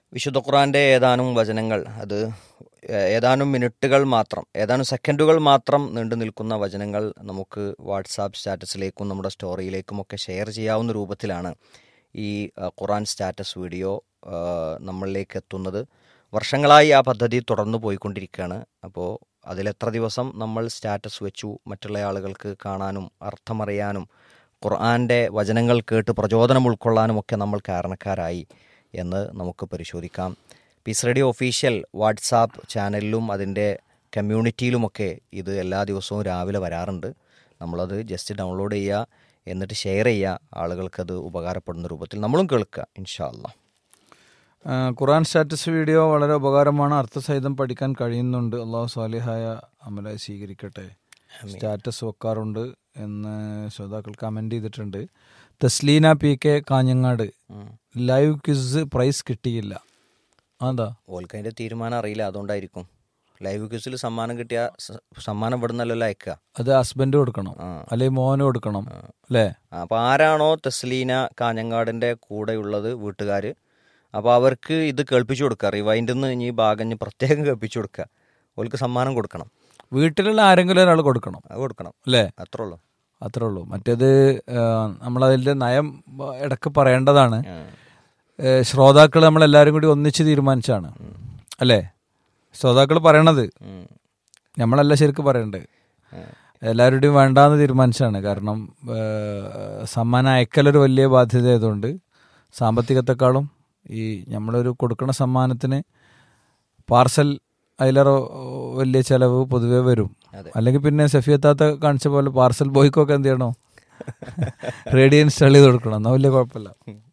വിശുദ്ധ ഖുറാന്റെ ഏതാനും വചനങ്ങൾ അത് ഏതാനും മിനിറ്റുകൾ മാത്രം ഏതാനും സെക്കൻഡുകൾ മാത്രം നീണ്ടു നിൽക്കുന്ന വചനങ്ങൾ നമുക്ക് വാട്സാപ്പ് സ്റ്റാറ്റസിലേക്കും നമ്മുടെ സ്റ്റോറിയിലേക്കും ഒക്കെ ഷെയർ ചെയ്യാവുന്ന രൂപത്തിലാണ് ഈ അഹ്, ഖുറാൻ സ്റ്റാറ്റസ് വീഡിയോ അഹ്, നമ്മളിലേക്ക് എത്തുന്നത് വർഷങ്ങളായി ആ പദ്ധതി തുടർന്നു പോയിക്കൊണ്ടിരിക്കുകയാണ് അപ്പോൾ അതിലെത്ര ദിവസം നമ്മൾ സ്റ്റാറ്റസ് വെച്ചു മറ്റുള്ള ആളുകൾക്ക് കാണാനും അർത്ഥമറിയാനും ഖുർആന്റെ വചനങ്ങൾ കേട്ട് പ്രചോദനം ഉൾക്കൊള്ളാനും ഒക്കെ നമ്മൾ കാരണക്കാരായി എന്ന് നമുക്ക് പരിശോധിക്കാം പീസ് റേഡിയോ ഒഫീഷ്യൽ വാട്സാപ്പ് ചാനലിലും അതിൻ്റെ കമ്മ്യൂണിറ്റിയിലുമൊക്കെ ഇത് എല്ലാ ദിവസവും രാവിലെ വരാറുണ്ട് നമ്മളത് ജസ്റ്റ് ഡൗൺലോഡ് ചെയ്യുക എന്നിട്ട് ഷെയർ ചെയ്യുക ആളുകൾക്കത് ഉപകാരപ്പെടുന്ന രൂപത്തിൽ നമ്മളും കേൾക്കുക ഇൻഷാ അല്ലാ ആ, ഖുറാൻ സ്റ്റാറ്റസ് വീഡിയോ വളരെ ഉപകാരമാണ് അർത്ഥസഹിതം പഠിക്കാൻ കഴിയുന്നുണ്ട് അള്ളാഹു സ്വാലിഹായ അമലായി സ്വീകരിക്കട്ടെ സ്റ്റാറ്റസ് വെക്കാറുണ്ട് എന്ന് ശ്രോതാക്കൾ കമന്റ് ചെയ്തിട്ടുണ്ട് Thasleena P K Kanhangad live quiz prize കിട്ടിയില്ല അതാ ഓൾക്ക് അതിൻ്റെ തീരുമാനം അറിയില്ല അതുകൊണ്ടായിരിക്കും ലൈവ് ക്യൂസിൽ സമ്മാനം കിട്ടിയ സ- സമ്മാനം ഇവിടെ നിന്നല്ലല്ലോ അയക്കുക അത് ഹസ്ബൻഡ് കൊടുക്കണം ആ. അല്ലെങ്കിൽ മോന് കൊടുക്കണം അല്ലേ അപ്പോൾ ആരാണോ തെസ്ലീന കാഞ്ഞങ്ങാടിൻ്റെ കൂടെയുള്ളത് വീട്ടുകാർ അപ്പോൾ അവർക്ക് ഇത് കേൾപ്പിച്ചു കൊടുക്കുക റിവൈൻഡിൽ നിന്ന് ഇനി ഈ ഭാഗം ഇനി പ്രത്യേകം കേൾപ്പിച്ചു കൊടുക്കുക ഓൾക്ക് സമ്മാനം കൊടുക്കണം വീട്ടിലുള്ള ആരെങ്കിലും ഒരാൾ കൊടുക്കണം അത് കൊടുക്കണം അല്ലേ അത്രേ ഉള്ളൂ അത്രേ ഉള്ളൂ മറ്റേത് ആ, നമ്മളതിന്റെ നയം ആ, ഇടക്ക് പറയേണ്ടതാണ് ആ. ശ്രോതാക്കൾ നമ്മളെല്ലാവരും കൂടി ഒന്നിച്ച് തീരുമാനിച്ചാണ് അല്ലേ ശ്രോതാക്കൾ പറയണത് ഉം. നമ്മളല്ല ശരിക്കും പറയണ്ടത് എല്ലാവരുടെയും വേണ്ടാന്ന് തീരുമാനിച്ചാണ് കാരണം ആ, സമ്മാനം അയക്കലൊരു വലിയ ബാധ്യത ആയതുകൊണ്ട് സാമ്പത്തികത്തെക്കാളും ഈ നമ്മളൊരു കൊടുക്കുന്ന സമ്മാനത്തിന് പാർസൽ അതിലേറെ വലിയ ചെലവ് പൊതുവേ വരും അതെ. അല്ലെങ്കിൽ പിന്നെ സഫിയത്താത്ത കാണിച്ച പോലെ പാർസൽ ബോയ്ക്കൊക്കെ എന്ത് ചെയ്യണോ റേഡിയോ ഇൻസ്റ്റാൾ ചെയ്ത് കൊടുക്കണം എന്നാൽ വലിയ കുഴപ്പമില്ല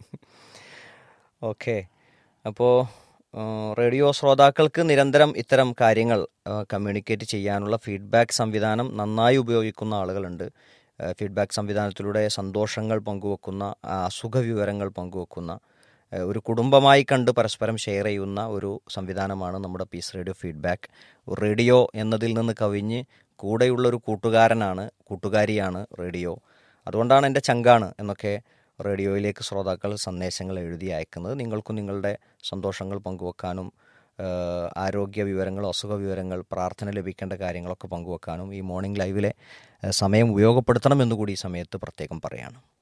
ഓക്കെ അപ്പോൾ റേഡിയോ ശ്രോതാക്കൾക്ക് നിരന്തരം ഇത്തരം കാര്യങ്ങൾ കമ്മ്യൂണിക്കേറ്റ് ചെയ്യാനുള്ള ഫീഡ്ബാക്ക് സംവിധാനം നന്നായി ഉപയോഗിക്കുന്ന ആളുകളുണ്ട് ഫീഡ്ബാക്ക് സംവിധാനത്തിലൂടെ സന്തോഷങ്ങൾ പങ്കുവെക്കുന്ന ആ, അസുഖ വിവരങ്ങൾ പങ്കുവെക്കുന്ന ആ, ഒരു കുടുംബമായി കണ്ട് പരസ്പരം ഷെയർ ചെയ്യുന്ന ഒരു സംവിധാനമാണ് നമ്മുടെ പീസ് റേഡിയോ ഫീഡ്ബാക്ക് റേഡിയോ എന്നതിൽ നിന്ന് കവിഞ്ഞ് കൂടെയുള്ള ഒരു കൂട്ടുകാരനാണ് കൂട്ടുകാരിയാണ് റേഡിയോ അതുകൊണ്ടാണ് എൻ്റെ ചങ്കാണ് എന്നൊക്കെ റേഡിയോയിലേക്ക് ശ്രോതാക്കൾ സന്ദേശങ്ങൾ എഴുതി അയക്കുന്നത് നിങ്ങൾക്കും നിങ്ങളുടെ സന്തോഷങ്ങൾ പങ്കുവെക്കാനും ആ, ആരോഗ്യ വിവരങ്ങൾ അസുഖ വിവരങ്ങൾ പ്രാർത്ഥന ലഭിക്കേണ്ട കാര്യങ്ങളൊക്കെ പങ്കുവെക്കാനും ഈ മോർണിംഗ് ലൈവിലെ ആ, സമയം ഉപയോഗപ്പെടുത്തണം എന്നുകൂടി ഈ സമയത്ത് പ്രത്യേകം പറയാണ്